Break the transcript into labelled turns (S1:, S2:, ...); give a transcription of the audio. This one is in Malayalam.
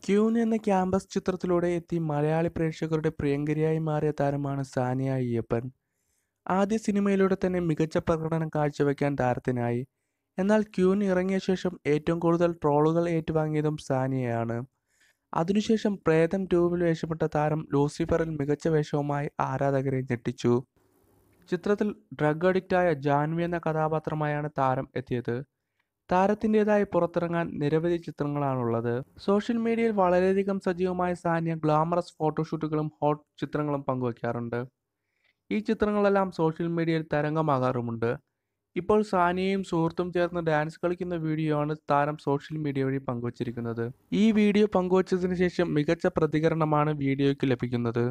S1: ക്യൂൻ എന്ന ക്യാമ്പസ് ചിത്രത്തിലൂടെ എത്തി മലയാളി പ്രേക്ഷകരുടെ പ്രിയങ്കരിയായി മാറിയ താരമാണ് സാനിയ അയ്യപ്പൻ ആദ്യ സിനിമയിലൂടെ തന്നെ മികച്ച പ്രകടനം കാഴ്ചവെക്കാൻ താരത്തിനായി എന്നാൽ ക്യൂൻ ഇറങ്ങിയ ശേഷം ഏറ്റവും കൂടുതൽ ട്രോളുകൾ ഏറ്റുവാങ്ങിയതും സാനിയയാണ് അതിനുശേഷം പ്രേതം ടൂവിൽ വേഷപ്പെട്ട താരം ലൂസിഫറിൽ മികച്ച വേഷവുമായി ആരാധകരെ ഞെട്ടിച്ചു ചിത്രത്തിൽ ഡ്രഗ് അഡിക്റ്റായ ജാൻവി എന്ന കഥാപാത്രമായാണ് താരം എത്തിയത് താരത്തിൻ്റെതായി പുറത്തിറങ്ങാൻ നിരവധി ചിത്രങ്ങളാണുള്ളത് സോഷ്യൽ മീഡിയയിൽ വളരെയധികം സജീവമായ സാനിയ ഗ്ലാമറസ് ഫോട്ടോഷൂട്ടുകളും ഹോട്ട് ചിത്രങ്ങളും പങ്കുവയ്ക്കാറുണ്ട് ഈ ചിത്രങ്ങളെല്ലാം സോഷ്യൽ മീഡിയയിൽ തരംഗമാകാറുമുണ്ട് ഇപ്പോൾ സാനിയയും സുഹൃത്തും ചേർന്ന് ഡാൻസ് കളിക്കുന്ന വീഡിയോ ആണ് താരം സോഷ്യൽ മീഡിയ വഴി പങ്കുവച്ചിരിക്കുന്നത് ഈ വീഡിയോ പങ്കുവച്ചതിന് ശേഷം മികച്ച പ്രതികരണമാണ് വീഡിയോയ്ക്ക് ലഭിക്കുന്നത്